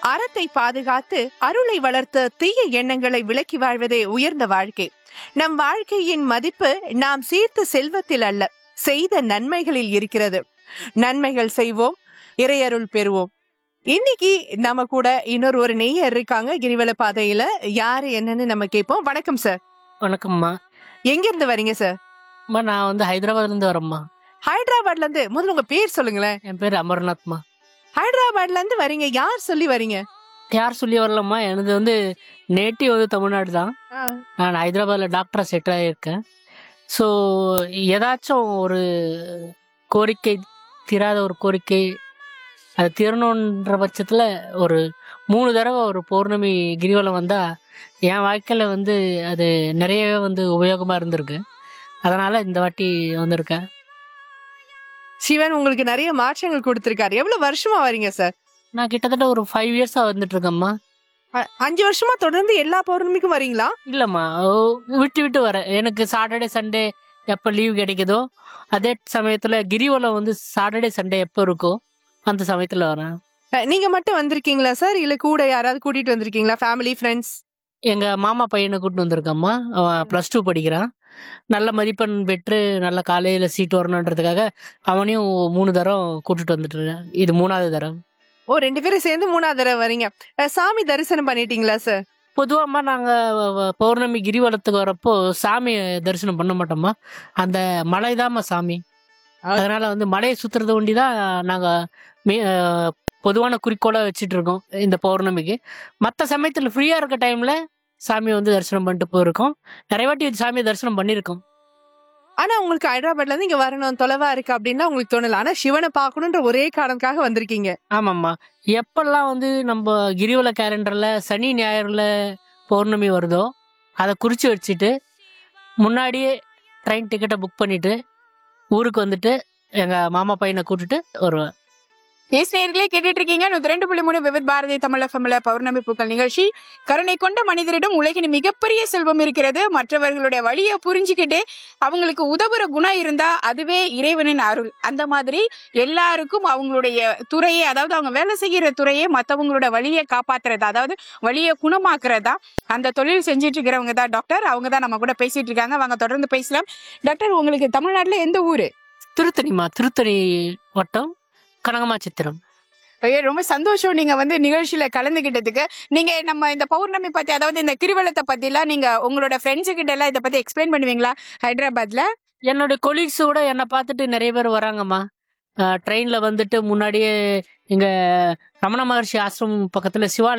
அறத்தை பாதுகாத்து அருளை வளர்த்த தீய எண்ணங்களை விலக்கி வாழ்வதே உயர்ந்த வாழ்க்கை நம் வாழ்க்கையின் மதிப்பு நாம் சீர்த்த செல்வத்தில் அல்ல செய்த நன்மைகளில் இருக்கிறது நன்மைகள் செய்வோம் இறையருள் பெறுவோம் இன்னைக்கு நம்ம கூட இன்னொரு ஒரு நெய்யர் இருக்காங்க கிரிவல பாதையில யாரு என்னன்னு நம்ம கேட்போம் வணக்கம் சார் வணக்கம்மா எங்க இருந்து வரீங்க சார் அம்மா நான் வந்து ஹைதராபாத்ல இருந்து வரேம்மா ஹைதராபாத்ல இருந்து முதல்ல உங்க பேர் சொல்லுங்களேன் என் பேர் அமர்நாத்மா ஹைதராபாத்ல இருந்து வரீங்க யார் சொல்லி வரீங்க யார் சொல்லி வரலம்மா எனது வந்து நேட்டிவ் வந்து தமிழ்நாடு தான் நான் ஹைதராபாத்தில் டாக்டராக செட்டில் ஆகியிருக்கேன் ஸோ ஏதாச்சும் ஒரு கோரிக்கை தீராத ஒரு கோரிக்கை அது தீரணுன்ற பட்சத்தில் ஒரு மூணு தடவை ஒரு பௌர்ணமி கிரிவலம் வந்தால் என் வாழ்க்கையில் வந்து அது நிறையவே வந்து உபயோகமாக இருந்திருக்கு அதனால் இந்த வாட்டி வந்திருக்கேன் சிவன் உங்களுக்கு நிறைய மாற்றங்கள் கொடுத்திருக்காரு எவ்வளவு வருஷமா வரீங்க சார் நான் கிட்டத்தட்ட ஒரு ஃபைவ் இயர்ஸாக வந்துட்டு இருக்கேம்மா அ- அஞ்சு வருஷமா தொடர்ந்து எல்லா பௌர்ணமிக்கும் வரீங்களா இல்லைம்மா ஓ, விட்டு விட்டு வரேன் எனக்கு சாட்டர்டே சண்டே எப்போ லீவ் கிடைக்குதோ அதே சமயத்தில் கிரிவலம் வந்து சாட்டர்டே சண்டே எப்போ இருக்கோ அந்த சமயத்தில் வரேன் அ, நீங்க மட்டும் வந்திருக்கீங்களா சார் இல்ல கூட யாராவது கூட்டிட்டு வந்திருக்கீங்களா ஃபேமிலி ஃப்ரெண்ட்ஸ் எங்கள் மாமா பையனை கூட்டிட்டு வந்திருக்கம்மா அவன் ப்ளஸ் டூ படிக்கிறான் நல்ல மதிப்பெண் பெற்று நல்ல காலையில் சீட் வரணுன்றதுக்காக அவனையும் மூணு தரம் கூட்டிட்டு வந்துட்டு இது மூணாவது தரம் ஓ ரெண்டு பேரும் சேர்ந்து மூணாவது தடவை வரீங்க அ, சாமி தரிசனம் பண்ணிட்டீங்களா சார் பொதுவாக நாங்கள் பௌர்ணமி கிரிவலத்துக்கு வரப்போ சாமி தரிசனம் பண்ண மாட்டோம்மா அந்த மலைதாம்மா சாமி அதனால வந்து மலையை சுத்துறது ஒண்டி தான் நாங்கள் பொதுவான குறிக்கோளாக வச்சுட்டு இருக்கோம் இந்த பௌர்ணமிக்கு மற்ற சமயத்தில் ஃப்ரீயாக இருக்க டைமில் சாமியை வந்து தரிசனம் பண்ணிட்டு போயிருக்கோம் நிறைய வாட்டி சாமியை தரிசனம் பண்ணியிருக்கோம் ஆனா உங்களுக்கு ஹைதராபாத்ல இருந்து இங்க வரணும் தொலைவா இருக்கு அப்படின்னா உங்களுக்கு தோணல ஆனா சிவனை பார்க்கணுன்ற ஒரே காரணத்துக்காக வந்திருக்கீங்க ஆமாம்மா எப்பெல்லாம் வந்து நம்ம கிரிவல கேலண்டரில் சனி ஞாயிறில் பௌர்ணமி வருதோ அதை குறித்து வச்சுட்டு முன்னாடியே ட்ரெயின் டிக்கெட்டை புக் பண்ணிவிட்டு ஊருக்கு வந்துட்டு எங்கள் மாமா பையனை கூட்டிட்டு வருவேன் எஸ் நேர்களே கேட்டுட்டு இருக்கீங்க நூத்தி ரெண்டு புள்ளி மூணு விவித் பாரதி தமிழ் எஃப்எம்ல பௌர்ணமி பூக்கள் நிகழ்ச்சி கருணை கொண்ட மனிதரிடம் உலகின் மிகப்பெரிய செல்வம் இருக்கிறது மற்றவர்களுடைய வழியை புரிஞ்சுக்கிட்டு அவங்களுக்கு உதவுற குணம் இருந்தா அதுவே இறைவனின் அருள் அந்த மாதிரி எல்லாருக்கும் அவங்களுடைய துறையை அதாவது அவங்க வேலை செய்கிற துறையை மற்றவங்களோட வழியை காப்பாத்துறது அதாவது வழியை குணமாக்குறதா அந்த தொழில் செஞ்சுட்டு இருக்கிறவங்க தான் டாக்டர் அவங்க தான் நம்ம கூட பேசிட்டு இருக்காங்க வாங்க தொடர்ந்து பேசலாம் டாக்டர் உங்களுக்கு தமிழ்நாட்டுல எந்த ஊரு திருத்தணிமா திருத்தணி வட்டம் கனகமா சித்திரம் ஐயோ ரொம்ப சந்தோஷம் நீங்க வந்து நிகழ்ச்சியில கலந்துகிட்டதுக்கு நீங்க நம்ம இந்த பௌர்ணமி பத்தி அதாவது இந்த கிரிவலத்தை பத்தி எல்லாம் நீங்க உங்களோட ஃப்ரெண்ட்ஸு கிட்ட எல்லாம் இதை பத்தி எக்ஸ்பிளைன் பண்ணுவீங்களா ஹைதராபாத்ல என்னுடைய கொலீக்ஸோட என்னை பார்த்துட்டு நிறைய பேர் வராங்கம்மா ட்ரெயினில் வந்துட்டு முன்னாடியே இங்கே ரமண மகர்ஷி ஆசிரமம் பக்கத்தில் சிவாலயம்